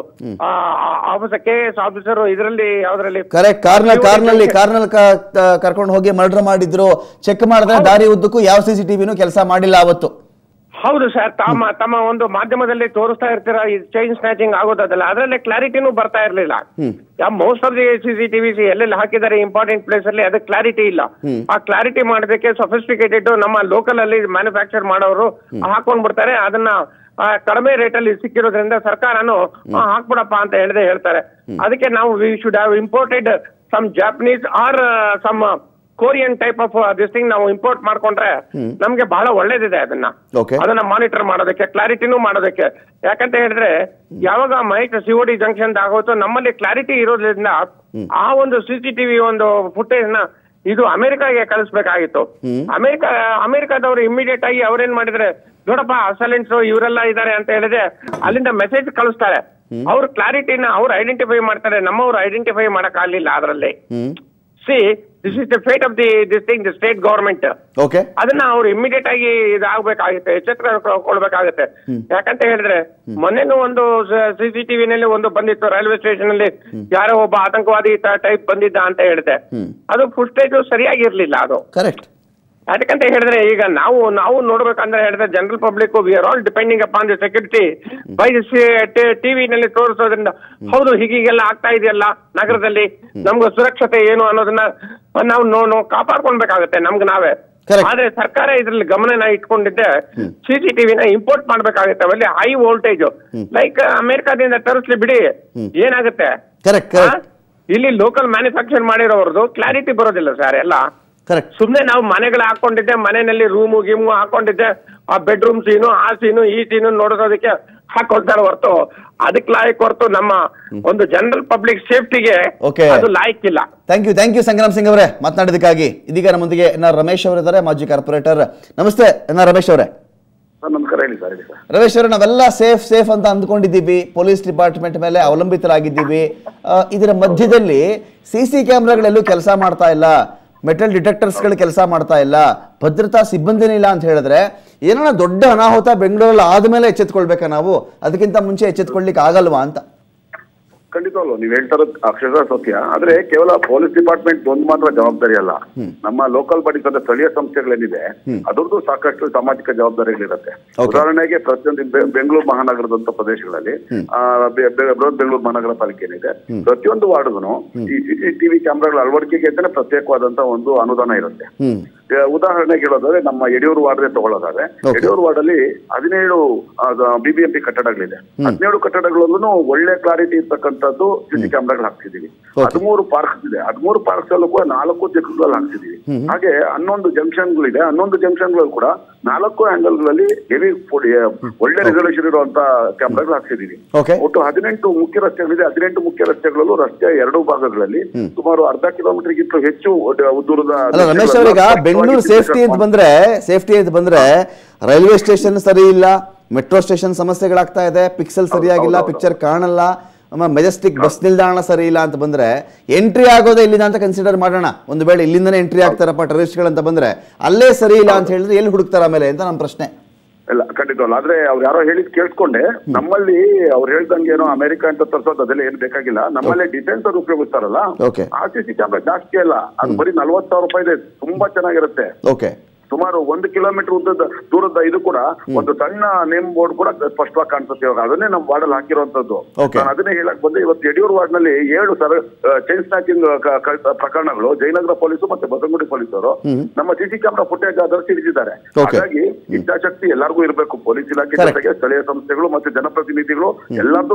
Speaker 3: ಆಫೀಸರ್ ಕೆ ಎಸ್ ಆಫೀಸರ್ ಇದರಲ್ಲಿ ಯಾವ್ದ್ರಲ್ಲಿ
Speaker 1: ಕರೆಕ್ಟ್ ಕಾರ್ನ ಕಾರ್ನಲ್ಲಿ ಕಾರ್ನಲ್ಲಿ ಕರ್ಕೊಂಡು ಹೋಗಿ ಮರ್ಡರ್ ಮಾಡಿದ್ರು ಚೆಕ್ ಮಾಡಿದ್ರೆ ದಾರಿ ಉದ್ದಕ್ಕೂ ಯಾವ ಸಿ ಸಿ ಟಿವಿನೂ ಕೆಲಸ ಮಾಡಿಲ್ಲ ಅವತ್ತು
Speaker 3: ಹೌದು ಸರ್ ತಮ್ಮ ತಮ್ಮ ಒಂದು ಮಾಧ್ಯಮದಲ್ಲಿ ತೋರಿಸ್ತಾ ಇರ್ತೀರ ಈ ಚೈನ್ ಸ್ನ್ಯಾಚಿಂಗ್ ಆಗೋದಲ್ಲ ಅದರಲ್ಲಿ ಕ್ಲಾರಿಟಿನೂ ಬರ್ತಾ ಇರ್ಲಿಲ್ಲ most of the C C TV ಎಲ್ಲೆಲ್ಲಿ ಹಾಕಿದ್ದಾರೆ ಇಂಪಾರ್ಟೆಂಟ್ ಪ್ಲೇಸ್ ಅಲ್ಲಿ ಅದಕ್ಕೆ ಕ್ಲಾರಿಟಿ ಇಲ್ಲ ಆ ಕ್ಲಾರಿಟಿ ಮಾಡೋದಕ್ಕೆ ಸೊಫಿಸ್ಟಿಕೇಟೆಡ್ ನಮ್ಮ ಲೋಕಲ್ ಅಲ್ಲಿ ಮ್ಯಾನುಫ್ಯಾಕ್ಚರ್ ಮಾಡೋರು ಹಾಕೊಂಡ್ ಬಿಡ್ತಾರೆ ಅದನ್ನ ಆ, ಕಡಿಮೆ ರೇಟ್ ಅಲ್ಲಿ ಸಿಕ್ಕಿರೋದ್ರಿಂದ ಸರ್ಕಾರನು ಆ, ಹಾಕ್ಬಿಡಪ್ಪ ಅಂತ ಹೇಳದೆ ಹೇಳ್ತಾರೆ ಅದಕ್ಕೆ ನಾವು we should have imported some Japanese or some Korean type of this thing ನಾವು ಇಂಪೋರ್ಟ್ ಮಾಡ್ಕೊಂಡ್ರೆ ನಮ್ಗೆ ಬಹಳ ಒಳ್ಳೇದಿದೆ ಅದನ್ನ
Speaker 1: Okay.
Speaker 3: ಅದನ್ನ ಮಾನಿಟರ್ ಮಾಡೋದಕ್ಕೆ ಕ್ಲಾರಿಟಿನೂ ಮಾಡೋದಕ್ಕೆ ಯಾಕಂತ ಹೇಳಿದ್ರೆ ಯಾವಾಗ ಮೈಕ್ ಸಿಒಡಿ ಜಂಕ್ಷನ್ ಆಗೋತೋ ನಮ್ಮಲ್ಲಿ ಕ್ಲಾರಿಟಿ ಇರೋದ್ರಿಂದ ಆ ಒಂದು ಸಿಸಿಟಿವಿ ಒಂದು ಫುಟೇಜ್ ನ ಇದು ಅಮೆರಿಕಾಗೆ ಕಳಿಸ್ಬೇಕಾಗಿತ್ತು ಅಮೆರಿಕ ಅಮೆರಿಕಾದವರು ಇಮಿಡಿಯೇಟ್ ಆಗಿ ಅವ್ರೇನ್ ಮಾಡಿದ್ರೆ ನೋಡಪ್ಪ ಅಸಲೆನ್ಸ್ ಇವರೆಲ್ಲ ಇದಾರೆ ಅಂತ ಹೇಳಿದ್ರೆ ಅಲ್ಲಿಂದ ಮೆಸೇಜ್ ಕಳಿಸ್ತಾರೆ ಅವ್ರ ಕ್ಲಾರಿಟಿನ ಅವ್ರು ಐಡೆಂಟಿಫೈ ಮಾಡ್ತಾರೆ ನಮ್ಮವ್ರು ಐಡೆಂಟಿಫೈ ಮಾಡಕ್ ಆಗ್ಲಿಲ್ಲ ಅದರಲ್ಲಿ
Speaker 1: hmm
Speaker 3: see this is the fate of the this thing the state government
Speaker 1: okay
Speaker 3: ಅದನ್ನ ಅವ್ರು ಇಮಿಡಿಯೇಟ್ ಆಗಿ ಇದಾಗಬೇಕಾಗುತ್ತೆ ಎಚ್ಚೆತ್ತ ಕೊಡ್ಬೇಕಾಗುತ್ತೆ ಯಾಕಂತ ಹೇಳಿದ್ರೆ ಮೊನ್ನೆನೂ ಒಂದು ಸಿಸಿಟಿವಿ ನಲ್ಲಿ ಒಂದು ಬಂದಿತ್ತು ರೈಲ್ವೆ ಸ್ಟೇಷನ್ ಅಲ್ಲಿ ಯಾರೋ ಒಬ್ಬ ಆತಂಕವಾದಿ ಟೈಪ್ ಬಂದಿದ್ದ ಅಂತ ಹೇಳಿದೆ ಅದು ಫುಟೇಜ್ ಸರಿಯಾಗಿರ್ಲಿಲ್ಲ ಅದು
Speaker 1: ಕರೆಕ್ಟ್
Speaker 3: ಅದಕ್ಕಂತ ಹೇಳಿದ್ರೆ ಈಗ ನಾವು ನಾವು ನೋಡ್ಬೇಕಂದ್ರೆ ಹೇಳಿದ್ರೆ general public we are all depending upon the security by TV ನಲ್ಲಿ ತೋರಿಸೋದ್ರಿಂದ ಹೌದು ಹೀಗೀಗೆಲ್ಲ ಆಗ್ತಾ ಇದೆಯಲ್ಲ ನಗರದಲ್ಲಿ ನಮ್ಗೆ ಸುರಕ್ಷತೆ ಏನು ಅನ್ನೋದನ್ನ ನಾವು ನೋ ನೋ ಕಾಪಾಡ್ಕೊಳ್ಬೇಕಾಗತ್ತೆ ನಮ್ಗೆ ನಾವೇ
Speaker 1: Correct.
Speaker 3: ಆದ್ರೆ ಸರ್ಕಾರ ಇದ್ರಲ್ಲಿ ಗಮನ ಇಟ್ಕೊಂಡಿದ್ದೆ ಸಿಸಿಟಿವಿನ ಇಂಪೋರ್ಟ್ ಮಾಡ್ಬೇಕಾಗುತ್ತೆ ಅವಲ್ಲಿ ಹೈ ವೋಲ್ಟೇಜ್ ಲೈಕ್ ಅಮೆರಿಕಾದಿಂದ ತರಿಸ್ಲಿ ಬಿಡಿ ಏನಾಗುತ್ತೆ
Speaker 1: ಕರೆಕ್ಟ್
Speaker 3: ಆ?
Speaker 1: ಕರೆಕ್ಟ್
Speaker 3: ಇಲ್ಲಿ ಲೋಕಲ್ ಮ್ಯಾನುಫ್ಯಾಕ್ಚರ್ ಮಾಡಿರೋರ್ದು ಕ್ಲಾರಿಟಿ ಬರೋದಿಲ್ಲ ಸರ್ ಎಲ್ಲ
Speaker 1: ಕರೆಕ್ಟ್
Speaker 3: ಸುಮ್ನೆ ನಾವು ಮನೆಗಳು ಹಾಕೊಂಡಿದ್ದೆ ಮನೆಯಲ್ಲಿ ರೂಮು ಗಿಮು ಹಾಕೊಂಡಿದ್ದೆ ಆ ಬೆಡ್ರೂಮ್ ಸೀನು ಆ ಸೀನು ಈ ಸೀನು ನೋಡೋದಕ್ಕೆ ಹಾಕೊಳ್ತಾರೆ ಹೊರತು ಅದಕ್ಕೆ ಲಾಯಕ್ ಹೊರತು ನಮ್ಮ ಒಂದು ಜನರಲ್ ಪಬ್ಲಿಕ್ ಸೇಫ್ಟಿಗೆ
Speaker 1: Okay.
Speaker 3: ಅದು ಲಾಯಕ್ ಇಲ್ಲ
Speaker 1: thank you thank you Sangram Singh ಅವರೇ ಮಾತನಾಡಿದಕ್ಕಾಗಿ ಇದೀಗ ನಮ್ಮೊಂದಿಗೆ ಎನ್ ಆರ್ ರಮೇಶ್ ಅವರಿದ್ದಾರೆ ಮಾಜಿ ಕಾರ್ಪೊರೇಟರ್ ನಮಸ್ತೆ ಎನ್ ಆರ್ ರಮೇಶ್ ಅವರೇ
Speaker 4: ಸರ್ ನಮಸ್ಕಾರ ಹೇಳಿ ಸರ್ ಹೇಳಿ ಸರ್
Speaker 1: ರಮೇಶ್ ಅವರೇ ನಾವೆಲ್ಲ ಸೇಫ್ ಸೇಫ್ ಅಂತ ಅಂದ್ಕೊಂಡಿದ್ದೀವಿ ಪೊಲೀಸ್ ಡಿಪಾರ್ಟ್ಮೆಂಟ್ ಮೇಲೆ ಅವಲಂಬಿತರಾಗಿದ್ದೀವಿ ಆ, ಇದರ ಮಧ್ಯದಲ್ಲಿ ಸಿ ಸಿ ಕ್ಯಾಮ್ರಾಗಳೆಲ್ಲೂ ಕೆಲಸ ಮಾಡ್ತಾ ಇಲ್ಲ ಮೆಟಲ್ ಡಿಟೆಕ್ಟರ್ಸ್ಗಳು ಕೆಲಸ ಮಾಡ್ತಾ ಇಲ್ಲ ಭದ್ರತಾ ಸಿಬ್ಬಂದಿನೇ ಇಲ್ಲ ಅಂತ ಹೇಳಿದ್ರೆ ಏನಾರ ದೊಡ್ಡ ಅನಾಹುತ ಬೆಂಗಳೂರಲ್ಲಿ ಆದ್ಮೇಲೆ ಎಚ್ಚೆತ್ಕೊಳ್ಬೇಕಾ ನಾವು ಅದಕ್ಕಿಂತ ಮುಂಚೆ ಎಚ್ಚೆತ್ಕೊಳ್ಲಿಕ್ಕೆ ಆಗಲ್ವಾ ಅಂತ
Speaker 4: ಖಂಡಿತವಲ್ಲ ನೀವು ಹೇಳ್ತಾ ಇರೋದು ಅಕ್ಷರ ಸತ್ಯ ಆದ್ರೆ ಕೇವಲ ಪೊಲೀಸ್ ಡಿಪಾರ್ಟ್ಮೆಂಟ್ ಒಂದು ಮಾತ್ರ ಜವಾಬ್ದಾರಿ ಅಲ್ಲ ನಮ್ಮ ಲೋಕಲ್ ಬಾಡೀಸ್ ಅಂದ್ರೆ ಸ್ಥಳೀಯ ಸಂಸ್ಥೆಗಳೇನಿದೆ ಅದರದ್ದು ಸಾಕಷ್ಟು ಸಾಮಾಜಿಕ ಜವಾಬ್ದಾರಿಗಳಿರುತ್ತೆ
Speaker 1: Okay.
Speaker 4: ಉದಾಹರಣೆಗೆ ಪ್ರತಿಯೊಂದು ಬೆ- ಬೆಂಗಳೂರು ಮಹಾನಗರದಂತ ಪ್ರದೇಶಗಳಲ್ಲಿ ಆ, ಬೆ- ಬೆ- ಬೃಹತ್ ಬೆಂಗಳೂರು ಮಹಾನಗರ ಪಾಲಿಕೆ ಏನಿದೆ ಪ್ರತಿಯೊಂದು ವಾರ್ಡ್ಗೂ ಈ ಸಿಸಿಟಿವಿ ಕ್ಯಾಮ್ರಾಗಳ ಅಳವಡಿಕೆಗೆ ಅಂತಾನೆ ಪ್ರತ್ಯೇಕವಾದಂತ ಒಂದು ಅನುದಾನ ಇರುತ್ತೆ
Speaker 1: ಹ್ಮ್
Speaker 4: ಆ, ಉದಾಹರಣೆಗೆ ಹೇಳೋದಾದ್ರೆ ನಮ್ಮ ಯಡಿಯೂರು ವಾರ್ಡ್ ತಗೊಳ್ಳೋದಾದ್ರೆ
Speaker 1: Okay.
Speaker 4: ಯಡಿಯೂರು ವಾರ್ಡ್ ಅಲ್ಲಿ ಹದಿನೇಳು ಬಿಬಿಎಂಪಿ ಕಟ್ಟಡಗಳಿದೆ ಹದಿನೇಳು ಕಟ್ಟಡಗಳಲ್ಲೂ ಒಳ್ಳೆ ಕ್ಲಾರಿಟಿ ಇರ್ತಕ್ಕಂಥದ್ದು ಸಿಸಿ ಕ್ಯಾಮ್ರಾಗಳು ಹಾಕ್ಸಿದೀವಿ ಹದಿಮೂರು ಪಾರ್ಕ್ಸ್ ಇದೆ ಹದಿಮೂರು ಪಾರ್ಕ್ಸ್ ಅಲ್ಲೂ ಕೂಡ ನಾಲ್ಕು ದಿಕ್ಕುಗಳಲ್ಲಿ ಹಾಕ್ಸಿದೀವಿ ಹಾಗೆ ಹನ್ನೊಂದು ಜಂಕ್ಷನ್ಗಳಿದೆ ಹನ್ನೊಂದು ಜಂಕ್ಷನ್ಗಳು ಕೂಡ ನಾಲ್ಕು ಆಂಗಲ್ಗಳಲ್ಲಿ ಹೆವಿ ಒಳ್ಳೆ ರೆಸಲ್ಯೂಷನ್ ಇರುವಂತ ಕ್ಯಾಮ್ರಾಗಳು ಹಾಕ್ಸಿದೀವಿ
Speaker 1: Okay.
Speaker 4: ಒಟ್ಟು ಹದಿನೆಂಟು ಮುಖ್ಯ ರಸ್ತೆಗಳಿದೆ ಹದಿನೆಂಟು ಮುಖ್ಯ ರಸ್ತೆಗಳಲ್ಲೂ ರಸ್ತೆಯ ಎರಡು ಭಾಗಗಳಲ್ಲಿ ಸುಮಾರು ಅರ್ಧ ಕಿಲೋಮೀಟರ್ಗಿಂತ ಹೆಚ್ಚು ಒಡ್ಡ- ದೂರದ
Speaker 1: ಅಲ್ಲ ರಮೇಶ್ ಅವರೀಗ ಬೆಂಗಳೂರು ಸೇಫ್ಟಿ ಅಂತ ಬಂದ್ರೆ ಸೇಫ್ಟಿ ಅಂತ ಬಂದ್ರೆ ರೈಲ್ವೆ ಸ್ಟೇಷನ್ ಸರಿ ಇಲ್ಲ ಮೆಟ್ರೋ ಸ್ಟೇಷನ್ ಸಮಸ್ಯೆಗಳಾಗ್ತಾ ಇದೆ ಪಿಕ್ಸೆಲ್ ಸರಿಯಾಗಿಲ್ಲ
Speaker 4: ಹೌದು, ಹೌದು.
Speaker 1: ಪಿಕ್ಚರ್ ಕಾಣಲ್ಲ ಮೆಜೆಸ್ಟಿಕ್ ಬಸ್ ನಿಲ್ದಾಣ ಸರಿ ಇಲ್ಲ ಅಂತ ಬಂದ್ರೆ ಎಂಟ್ರಿ ಆಗೋದೇ ಇಲ್ಲಿಂದ ಅಂತ ಕನ್ಸಿಡರ್ ಮಾಡೋಣ ಒಂದು ವೇಳೆ ಇಲ್ಲಿಂದನೇ ಎಂಟ್ರಿ ಆಗ್ತಾರಪ್ಪ ಟೆರರಿಸ್ಟ್ಗಳು ಅಂತ ಬಂದ್ರೆ ಅಲ್ಲೇ ಸರಿ ಇಲ್ಲ ಅಂತ ಹೇಳಿದ್ರೆ ಎಲ್ಲಿ ಹುಡುಕ್ತಾರ ಆಮೇಲೆ ಅಂತ ನಮ್ಮ ಪ್ರಶ್ನೆ
Speaker 4: ಇಲ್ಲ ಖಂಡಿತವಲ್ಲ ಆದ್ರೆ ಅವ್ರು ಯಾರೋ ಹೇಳಿದ್ ಕೇಳಿಸ್ಕೊಂಡೆ ನಮ್ಮಲ್ಲಿ ಅವ್ರು ಹೇಳ್ದಂಗೆ ಏನೋ ಅಮೆರಿಕ ಅಂತ ತರ್ಸೋದು ಅದೆಲ್ಲ ಏನ್ ಬೇಕಾಗಿಲ್ಲ ನಮ್ಮಲ್ಲಿ ಡಿಫೆನ್ಸ್ ಅವ್ರು ಉಪಯೋಗಿಸ್ತಾರಲ್ಲ
Speaker 1: Okay.
Speaker 4: R C C camera ಜಾಸ್ತಿ ಅಲ್ಲ ಅದು ಬರೀ ನಲ್ವತ್ತು ಸಾವಿರ ರೂಪಾಯಿ ಇದೆ ತುಂಬಾ ಚೆನ್ನಾಗಿರುತ್ತೆ
Speaker 1: ಓಕೆ
Speaker 4: ಸುಮಾರು ಒಂದು ಕಿಲೋಮೀಟರ್ ಉದ್ದದ ದೂರದ ಇದು ಕೂಡ ಒಂದು ಸಣ್ಣ ನೇಮ್ ಬೋರ್ಡ್ ಕೂಡ ಸ್ಪಷ್ಟವಾಗಿ ಕಾಣಿಸುತ್ತೆ ಇವಾಗ ಅದನ್ನೇ ನಮ್ಮ ವಾರ್ಡ್ ಅಲ್ಲಿ ಹಾಕಿರುವಂತದ್ದು
Speaker 1: Okay.
Speaker 4: ನಾನು ಅದನ್ನೇ ಹೇಳಕ್ ಬಂದೆ ಇವತ್ತು ಯಡಿಯೂರು ವಾರ್ಡ್ ನಲ್ಲಿ ಏಳು ಸರ ಚೈನ್ ಸ್ನಾಚಿಂಗ್ ಪ್ರಕರಣಗಳು ಜಯನಗರ ಪೊಲೀಸು ಮತ್ತೆ ಬಸವನಗುಡಿ ಪೊಲೀಸರು ನಮ್ಮ ಸಿಸಿ ಕ್ಯಾಮ್ರಾ ಫುಟೇಜ್ ಆಧರಿಸಿ ಹಿಡಿದಿದ್ದಾರೆ
Speaker 1: Okay.
Speaker 4: ಹಾಗಾಗಿ ಇಚ್ಛಾಶಕ್ತಿ ಎಲ್ಲರಿಗೂ ಇರಬೇಕು ಪೊಲೀಸ್ ಇಲಾಖೆ
Speaker 1: Correct.
Speaker 4: ಜೊತೆಗೆ ಸ್ಥಳೀಯ ಸಂಸ್ಥೆಗಳು ಮತ್ತೆ ಜನಪ್ರತಿನಿಧಿಗಳು ಎಲ್ಲರದ್ದು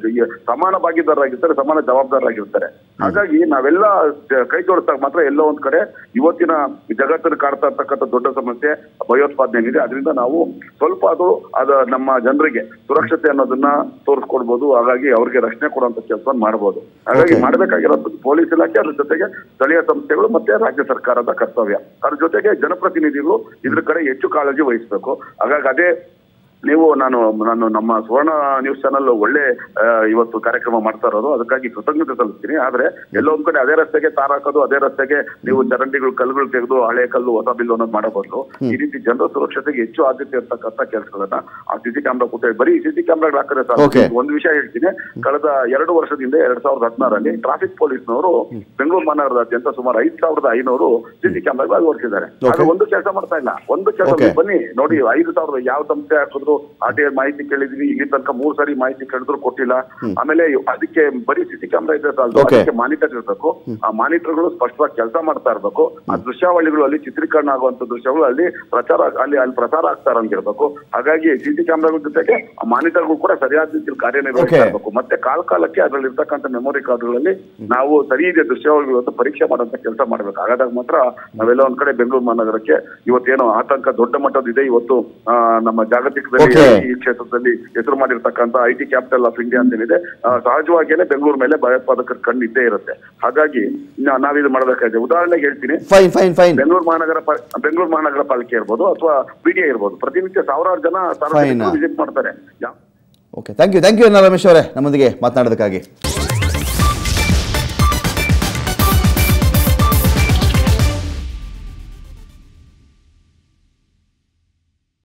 Speaker 4: ಸಮಾನ ಭಾಗಿದಾರರಾಗಿರ್ತಾರೆ ಸಮಾನ ಜವಾಬ್ದಾರರಾಗಿರ್ತಾರೆ ಹಾಗಾಗಿ ನಾವೆಲ್ಲ ಜ- ಕೈ ಜೋಡಿಸಿದಾಗ ಮಾತ್ರ ಎಲ್ಲೋ ಒಂದ್ ಕಡೆ ಇವತ್ತಿನ ಜಗತ್ತನ್ನು ಕಾಡ್ತಾ ಇರ್ತಕ್ಕಂಥ ದೊಡ್ಡ ಸಮಸ್ಯೆ ಭಯೋತ್ಪಾದನೆ ಏನಿದೆ ಅದರಿಂದ ನಾವು ಸ್ವಲ್ಪ ಅದು ಅದ ನಮ್ಮ ಜನರಿಗೆ ಸುರಕ್ಷತೆ ಅನ್ನೋದನ್ನ ತೋರಿಸ್ಕೊಡ್ಬೋದು ಹಾಗಾಗಿ ಅವ್ರಿಗೆ ರಕ್ಷಣೆ ಕೊಡುವಂತ ಕೆಲಸ ಮಾಡಬಹುದು ಹಾಗಾಗಿ
Speaker 1: Okay.
Speaker 4: ಮಾಡಬೇಕಾಗಿರೋದು ಪೊಲೀಸ್ ಇಲಾಖೆ ಅದ್ರ ಜೊತೆಗೆ ಸ್ಥಳೀಯ ಸಂಸ್ಥೆಗಳು ಮತ್ತೆ ರಾಜ್ಯ ಸರ್ಕಾರದ ಕರ್ತವ್ಯ ಅದ್ರ ಜೊತೆಗೆ ಜನಪ್ರತಿನಿಧಿಗಳು ಇದ್ರ ಕಡೆ ಹೆಚ್ಚು ಕಾಳಜಿ ವಹಿಸಬೇಕು ಹಾಗಾಗಿ ಅದೇ ನೀವು ನಾನು ನಾನು ನಮ್ಮ ಸುವರ್ಣ ನ್ಯೂಸ್ ಚಾನಲ್ ಒಳ್ಳೆ ಆ, ಇವತ್ತು ಕಾರ್ಯಕ್ರಮ ಮಾಡ್ತಾ ಇರೋದು ಅದಕ್ಕಾಗಿ ಕೃತಜ್ಞತೆ ಸಲ್ಲಿಸ್ತೀನಿ ಆದ್ರೆ ಎಲ್ಲೋ ಒಂದ್ ಕಡೆ ಅದೇ ರಸ್ತೆಗೆ ತಾರ್ ಹಾಕೋದು ಅದೇ ರಸ್ತೆಗೆ ನೀವು ಚರಂಡಿಗಳು ಕಲ್ಲುಗಳು ತೆಗೆದು ಹಳೆ ಕಲ್ಲು ಹೊಸ ಬಿಲ್ಲು ಅನ್ನೋದು ಮಾಡೋ ಬದಲು ಈ ರೀತಿ ಜನರ ಸುರಕ್ಷತೆಗೆ ಹೆಚ್ಚು ಆದ್ಯತೆ ಇರ್ತಕ್ಕಂಥ ಕೆಲಸಗಳನ್ನ ಆ ಸಿಸಿ ಕ್ಯಾಮ್ರಾ ಕೊಟ್ಟೆ ಬರೀ ಸಿಸಿ ಕ್ಯಾಮ್ರಾಗಳು ಹಾಕಿದ್ರೆ
Speaker 1: Okay.
Speaker 4: ಸಾಕು ಒಂದು ವಿಷಯ ಹೇಳ್ತೀನಿ ಕಳೆದ ಎರಡು ವರ್ಷದಿಂದ ಎರಡ್ ಸಾವಿರದ ಹದಿನಾರಲ್ಲಿ ಟ್ರಾಫಿಕ್ ಪೊಲೀಸ್ನವರು ಬೆಂಗಳೂರು ಮಹಾನಗರದಾದ್ಯಂತ ಸುಮಾರು ಐದ್ ಸಾವಿರದ ಐನೂರು ಸಿಸಿ ಕ್ಯಾಮ್ರಾಗಳು ಅಳವಡಿಸಿದ್ದಾರೆ
Speaker 1: Okay.
Speaker 4: ಆದ್ರೆ ಒಂದು ಕೆಲಸ ಮಾಡ್ತಾ ಇಲ್ಲ ಒಂದು ಕೆಲಸ
Speaker 1: Okay.
Speaker 4: ಬನ್ನಿ ನೋಡಿ ಐದು ಸಾವಿರದ ಯಾವ ಸಂಸ್ಥೆ ಹಾಕಿದ್ರು ಇವತ್ತು ಆರ್ ಟಿ ಐ ಮಾಹಿತಿ ಕೇಳಿದ್ವಿ ಇಲ್ಲಿ ತನಕ ಮೂರ್ ಸಾರಿ ಮಾಹಿತಿ ಕೇಳಿದ್ರು ಕೊಟ್ಟಿಲ್ಲ ಆಮೇಲೆ ಅದಕ್ಕೆ ಬರೀ ಸಿಸಿ ಕ್ಯಾಮ್ರಾ ಇದೆ ಸಾಲದು
Speaker 1: Okay.
Speaker 4: ಅದಕ್ಕೆ ಮಾನಿಟರ್ ಇರಬೇಕು ಆ ಮಾನಿಟರ್ಗಳು ಸ್ಪಷ್ಟವಾಗಿ ಕೆಲಸ ಮಾಡ್ತಾ ಇರಬೇಕು ಆ ದೃಶ್ಯಾವಳಿಗಳು ಅಲ್ಲಿ ಚಿತ್ರೀಕರಣ ಆಗುವಂತ ದೃಶ್ಯಗಳು ಅಲ್ಲಿ ಪ್ರಚಾರ ಅಲ್ಲಿ ಅಲ್ಲಿ ಪ್ರಸಾರ ಆಗ್ತಾ ಇರಂಗಿರ್ಬೇಕು ಹಾಗಾಗಿ ಸಿಸಿ ಕ್ಯಾಮ್ರಾಗಳ ಜೊತೆಗೆ ಆ ಮಾನಿಟರ್ಗಳು ಕೂಡ ಸರಿಯಾದ ರೀತಿಯಲ್ಲಿ ಕಾರ್ಯನಿರ್ವಹಿಸ್ತಾ
Speaker 1: Okay.
Speaker 4: ಇರಬೇಕು ಮತ್ತೆ ಕಾಲ ಕಾಲಕ್ಕೆ ಅದರಲ್ಲಿ ಇರ್ತಕ್ಕಂಥ ಮೆಮೊರಿ ಕಾರ್ಡ್ಗಳಲ್ಲಿ ನಾವು ಸರಿ ಇದೆ ದೃಶ್ಯಾವಳಿಗಳು ಅಂತ ಪರೀಕ್ಷೆ ಮಾಡುವಂತ ಕೆಲಸ ಮಾಡ್ಬೇಕು ಹಾಗಾದಾಗ ಮಾತ್ರ ನಾವೆಲ್ಲ ಒಂದ್ ಕಡೆ ಬೆಂಗಳೂರು ಮಹಾನಗರಕ್ಕೆ ಇವತ್ತೇನೋ ಆತಂಕ ದೊಡ್ಡ ಮಟ್ಟದ ಇದೆ ಇವತ್ತು ಆ, ನಮ್ಮ ಜಾಗತಿಕದಲ್ಲಿ
Speaker 1: Okay.
Speaker 4: ಈ ಕ್ಷೇತ್ರದಲ್ಲಿ ಹೆಸರು ಮಾಡಿರ್ತಕ್ಕಂಥ I T capital of India ಅಂತ ಏನಿದೆ ಆ, ಸಹಜವಾಗಿಯೇ ಬೆಂಗಳೂರು ಮೇಲೆ ಭಯೋತ್ಪಾದಕರ ಕಣ್ಣು ಇದ್ದೇ ಇರುತ್ತೆ ಹಾಗಾಗಿ ನಾ- ನಾವಿದು ಮಾಡಬೇಕಾಗಿದೆ ಉದಾಹರಣೆಗೆ ಹೇಳ್ತೀನಿ
Speaker 1: ಫೈನ್ ಫೈನ್ ಫೈನ್
Speaker 4: ಬೆಂಗಳೂರು ಮಹಾನಗರ ಪಾ- ಬೆಂಗಳೂರು ಮಹಾನಗರ ಪಾಲಿಕೆ ಇರ್ಬೋದು ಅಥವಾ ಬಿಡಿಎ ಇರ್ಬೋದು ಪ್ರತಿನಿತ್ಯ ಸಾವಿರಾರು ಜನ ಸಾರ್ವಜನಿಕರು
Speaker 1: Fine.
Speaker 4: ವಿಸಿಟ್ ಮಾಡ್ತಾರೆ ಯಾ-
Speaker 1: okay thank you thank you Ramesh ಅವರೇ ನಮ್ಮೊಂದಿಗೆ ಮಾತನಾಡೋದಕ್ಕಾಗಿ